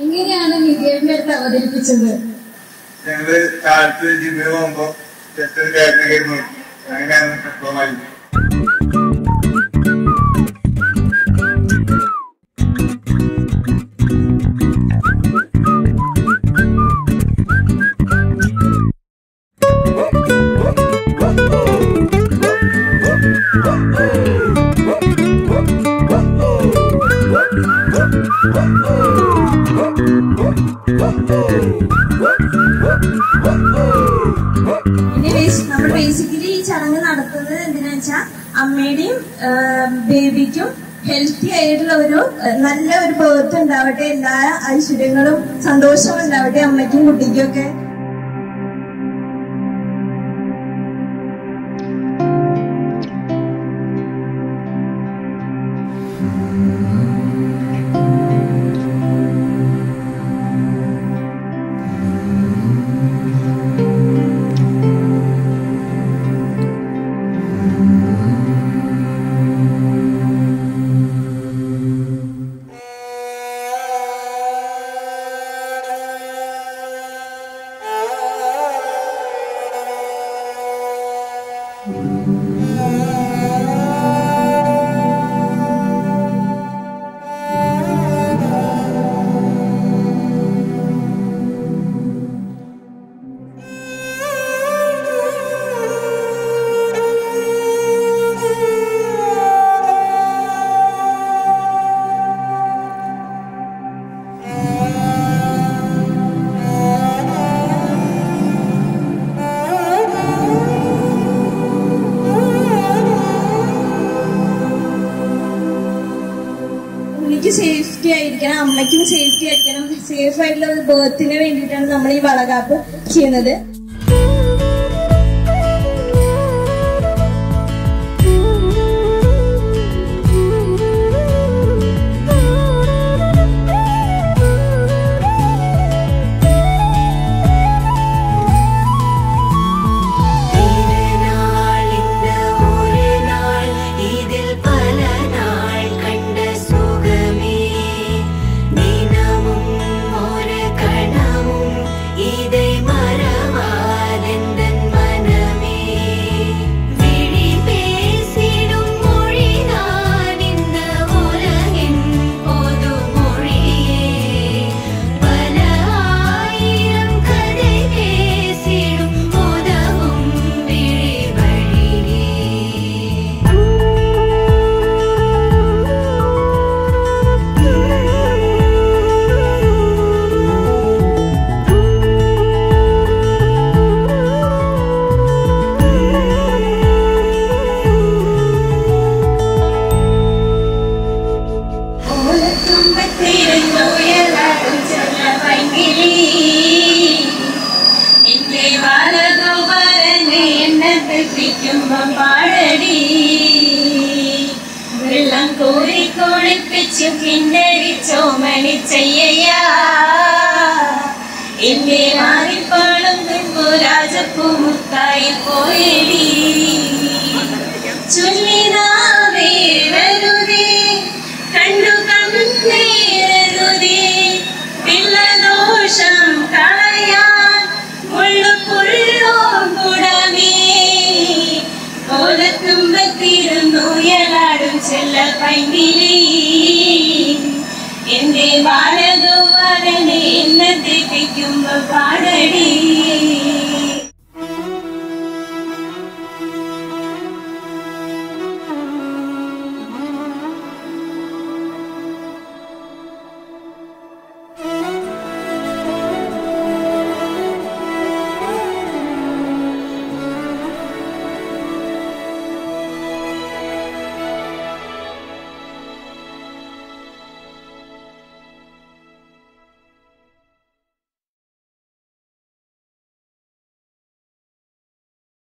എങ്ങനെയാണ് നികേഷിന്റെ അടുത്ത് അവതരിപ്പിച്ചത് ഞങ്ങള് കാലത്ത് ജിമ്മിൽ പോകുമ്പോ ജസ്റ്റ് ഒരു കയറിന് കയറി നോക്കി അങ്ങനെയാണ് ഡിപ്ലോമായി പിന്നെ ബേസ്- നമ്മൾ ബേസിക്കലി ഈ ചടങ്ങ് നടത്തുന്നത് എന്തിനാ വെച്ചാൽ അമ്മയുടെയും ബേബിക്കും ഹെൽത്തി ആയിട്ടുള്ള ഒരു ആ, നല്ല ഒരു ബേർത്ത് ഉണ്ടാവട്ടെ എല്ലാ ഐശ്വര്യങ്ങളും സന്തോഷവും ഉണ്ടാവട്ടെ അമ്മയ്ക്കും കുട്ടിക്കും ഒക്കെ ഉണ്ണിക്ക് സേഫ്റ്റി ആയിരിക്കണം അമ്മയ്ക്കും സേഫ്റ്റി ആയിരിക്കണം സേഫ് ആയിട്ടുള്ള ഒരു ബേർത്തിന് വേണ്ടിയിട്ടാണ് നമ്മൾ ഈ വളകാപ്പ് ചെയ്യുന്നത് തിരുനാളിന്റെ ഒരു നാൾ ഇതിൽ പല നാൾ കണ്ട സുഖമേ ദിനമും ഒരു കണമും ഇதை മറവാതെന്തൻ മനമേ വിഴി பேசிடும் மொழிதான் இந்த உலகின் பொது மொழியே பல ஆயிரம் கதை பேசிடும் உதவும் விழி வழியே വെള്ളം കോരി കുളിപ്പിച്ചു കിന്നരിച്ചോ മണി ചെയ്യയാ എന്റെ മാറിപ്പാളും തുമ്പു രാജപ്പൂ മുത്തായി പോയടി ചൊല്ലിനാവേ വരുതേ കണ്ടു കണ്ണേരുതേ പിള്ളദോഷം കളയാൻ മുള്ളുപുള്ളോ കുടമേ ഓലത്തുമ്പത്തിരുന്നു എലാടും ചെല്ല പൈങ്കിലി എന്റെ ബാലഗോപാലനെ എന്നെ തെറ്റിക്കുമ്പോ പാടടി